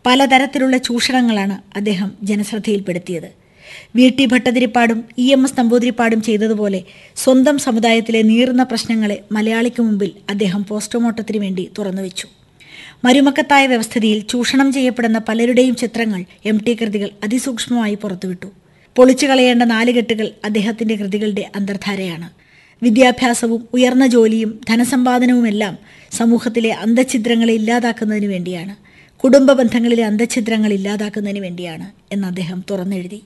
പലതരത്തിലുള്ള ചൂഷണങ്ങളാണ് അദ്ദേഹം ജനശ്രദ്ധയിൽപ്പെടുത്തിയത് വി ടി ഭട്ടതിരിപ്പാടും ഇ എം എസ് നമ്പൂതിരിപ്പാടും ചെയ്തതുപോലെ സ്വന്തം സമുദായത്തിലെ നീറുന്ന പ്രശ്നങ്ങളെ മലയാളിക്ക് മുമ്പിൽ അദ്ദേഹം പോസ്റ്റ്മോർട്ടത്തിന് വേണ്ടി തുറന്നുവെച്ചു മരുമക്കത്തായ വ്യവസ്ഥിതിയിൽ ചൂഷണം ചെയ്യപ്പെടുന്ന പലരുടെയും ചിത്രങ്ങൾ എം ടി കൃതികൾ അതിസൂക്ഷ്മമായി പുറത്തുവിട്ടു പൊളിച്ചു കളയേണ്ട നാലുകെട്ടുകൾ അദ്ദേഹത്തിന്റെ കൃതികളുടെ അന്തർധാരയാണ് വിദ്യാഭ്യാസവും ഉയർന്ന ജോലിയും ധനസമ്പാദനവുമെല്ലാം സമൂഹത്തിലെ അന്തഛിദ്രങ്ങളെ ഇല്ലാതാക്കുന്നതിന് വേണ്ടിയാണ് കുടുംബ ബന്ധങ്ങളിലെ അന്തഛിദ്രങ്ങൾ ഇല്ലാതാക്കുന്നതിന് വേണ്ടിയാണ് എന്ന് അദ്ദേഹം തുറന്നെഴുതി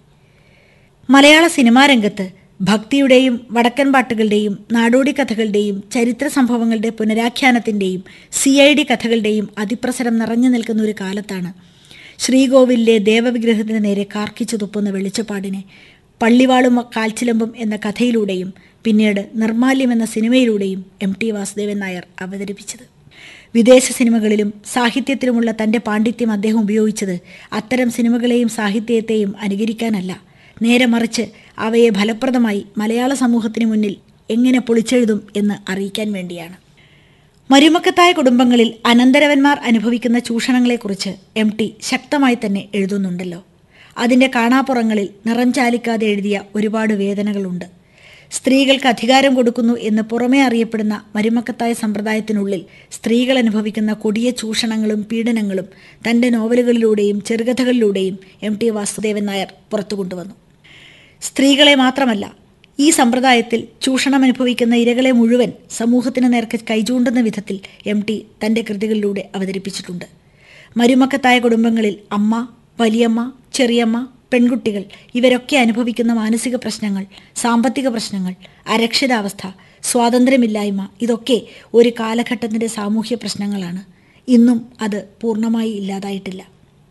മലയാള സിനിമാ രംഗത്ത് ഭക്തിയുടെയും വടക്കൻ പാട്ടുകളുടെയും നാടോടി കഥകളുടെയും ചരിത്ര സംഭവങ്ങളുടെ പുനരാഖ്യാനത്തിന്റെയും സി ഐ ഡി കഥകളുടെയും അതിപ്രസരം നിറഞ്ഞു നിൽക്കുന്ന ഒരു കാലത്താണ് ശ്രീകോവിലിലെ ദേവവിഗ്രഹത്തിന് നേരെ കാർക്കിച്ചു തുപ്പുന്ന വെളിച്ചപ്പാടിനെ പള്ളിവാളും കാൽച്ചിലമ്പും എന്ന കഥയിലൂടെയും പിന്നീട് നിർമാല്യം എന്ന സിനിമയിലൂടെയും എം ടി വാസുദേവൻ നായർ അവതരിപ്പിച്ചത് വിദേശ സിനിമകളിലും സാഹിത്യത്തിലുമുള്ള തന്റെ പാണ്ഡിത്യം അദ്ദേഹം ഉപയോഗിച്ചത് അത്തരം സിനിമകളെയും സാഹിത്യത്തെയും അനുകരിക്കാനല്ല നേരെ മറിച്ച് അവയെ ഫലപ്രദമായി മലയാള സമൂഹത്തിന് മുന്നിൽ എങ്ങനെ പൊളിച്ചെഴുതും എന്ന് അറിയിക്കാൻ വേണ്ടിയാണ് മരുമക്കത്തായ കുടുംബങ്ങളിൽ അനന്തരവന്മാർ അനുഭവിക്കുന്ന ചൂഷണങ്ങളെക്കുറിച്ച് എം ടി ശക്തമായി തന്നെ എഴുതുന്നുണ്ടല്ലോ അതിൻ്റെ കാണാപ്പുറങ്ങളിൽ നിറം ചാലിക്കാതെ എഴുതിയ ഒരുപാട് വേദനകളുണ്ട് സ്ത്രീകൾക്ക് അധികാരം കൊടുക്കുന്നു എന്ന് പുറമേ അറിയപ്പെടുന്ന മരുമക്കത്തായ സമ്പ്രദായത്തിനുള്ളിൽ സ്ത്രീകൾ അനുഭവിക്കുന്ന കൊടിയ ചൂഷണങ്ങളും പീഡനങ്ങളും തൻ്റെ നോവലുകളിലൂടെയും ചെറുകഥകളിലൂടെയും എം ടി വാസുദേവൻ നായർ പുറത്തു കൊണ്ടുവന്നു സ്ത്രീകളെ മാത്രമല്ല ഈ സമ്പ്രദായത്തിൽ ചൂഷണം അനുഭവിക്കുന്ന ഇരകളെ മുഴുവൻ സമൂഹത്തിന് നേർക്ക് കൈചൂണ്ടുന്ന വിധത്തിൽ എം ടി തൻ്റെ കൃതികളിലൂടെ അവതരിപ്പിച്ചിട്ടുണ്ട് മരുമക്കത്തായ കുടുംബങ്ങളിൽ അമ്മ വലിയമ്മ ചെറിയമ്മ പെൺകുട്ടികൾ ഇവരൊക്കെ അനുഭവിക്കുന്ന മാനസിക പ്രശ്നങ്ങൾ സാമ്പത്തിക പ്രശ്നങ്ങൾ അരക്ഷിതാവസ്ഥ സ്വാതന്ത്ര്യമില്ലായ്മ ഇതൊക്കെ ഒരു കാലഘട്ടത്തിൻ്റെ സാമൂഹ്യ പ്രശ്നങ്ങളാണ് ഇന്നും അത് പൂർണ്ണമായി ഇല്ലാതായിട്ടില്ല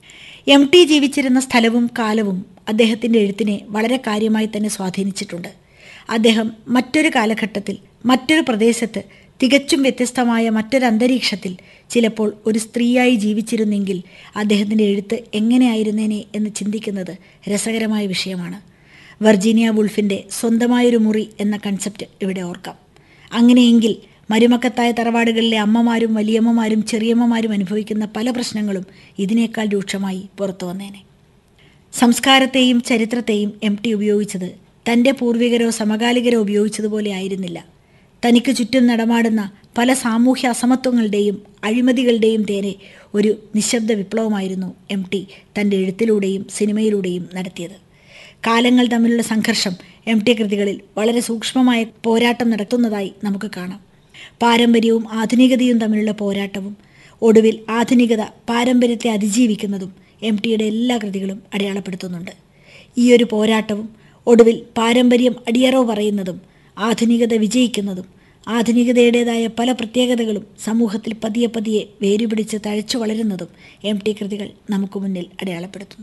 എം ടി ജീവിച്ചിരുന്ന സ്ഥലവും കാലവും അദ്ദേഹത്തിൻ്റെ എഴുത്തിനെ വളരെ കാര്യമായി തന്നെ സ്വാധീനിച്ചിട്ടുണ്ട് അദ്ദേഹം മറ്റൊരു കാലഘട്ടത്തിൽ മറ്റൊരു പ്രദേശത്ത് തികച്ചും വ്യത്യസ്തമായ മറ്റൊരു അന്തരീക്ഷത്തിൽ ചിലപ്പോൾ ഒരു സ്ത്രീയായി ജീവിച്ചിരുന്നെങ്കിൽ അദ്ദേഹത്തിൻ്റെ എഴുത്ത് എങ്ങനെയായിരുന്നേനെ എന്ന് ചിന്തിക്കുന്നത് രസകരമായ വിഷയമാണ് വെർജീനിയ വുൾഫിൻ്റെ സ്വന്തമായൊരു മുറി എന്ന കൺസെപ്റ്റ് ഇവിടെ ഓർക്കാം അങ്ങനെയെങ്കിൽ മരുമക്കത്തായ തറവാടുകളിലെ അമ്മമാരും വലിയമ്മമാരും ചെറിയമ്മമാരും അനുഭവിക്കുന്ന പല പ്രശ്നങ്ങളും ഇതിനേക്കാൾ രൂക്ഷമായി പുറത്തു വന്നേനെ സംസ്കാരത്തെയും ചരിത്രത്തെയും എം ടി ഉപയോഗിച്ചത് തൻ്റെ പൂർവികരോ സമകാലികരോ ഉപയോഗിച്ചതുപോലെ ആയിരുന്നില്ല തനിക്ക് ചുറ്റും നടമാടുന്ന പല സാമൂഹ്യ അസമത്വങ്ങളുടെയും അഴിമതികളുടെയും തേരെ ഒരു നിശബ്ദ വിപ്ലവമായിരുന്നു എം ടി തൻ്റെ എഴുത്തിലൂടെയും സിനിമയിലൂടെയും നടത്തിയത് കാലങ്ങൾ തമ്മിലുള്ള സംഘർഷം എം ടി കൃതികളിൽ വളരെ സൂക്ഷ്മമായ പോരാട്ടം നടത്തുന്നതായി നമുക്ക് കാണാം പാരമ്പര്യവും ആധുനികതയും തമ്മിലുള്ള പോരാട്ടവും ഒടുവിൽ ആധുനികത പാരമ്പര്യത്തെ അതിജീവിക്കുന്നതും എം ടിയുടെ എല്ലാ കൃതികളും അടയാളപ്പെടുത്തുന്നുണ്ട് ഈ ഒരു പോരാട്ടവും ഒടുവിൽ പാരമ്പര്യം അടിയറവ് പറയുന്നതും ആധുനികത വിജയിക്കുന്നതും ആധുനികതയുടേതായ പല പ്രത്യേകതകളും സമൂഹത്തിൽ പതിയെ പതിയെ വേരുപിടിച്ച് തഴച്ചു വളരുന്നതും എം ടി കൃതികൾ നമുക്ക് മുന്നിൽ അടയാളപ്പെടുത്തുന്നു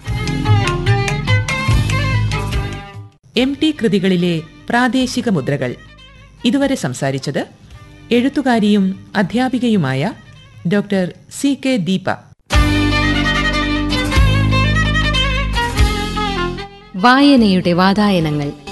എം ടി കൃതികളിലെ പ്രാദേശിക മുദ്രകൾ ഇതുവരെ സംസാരിച്ചത് എഴുത്തുകാരിയും അധ്യാപികയുമായ ഡോക്ടർ സി കെ ദീപ വായനയുടെ വാതായനങ്ങൾ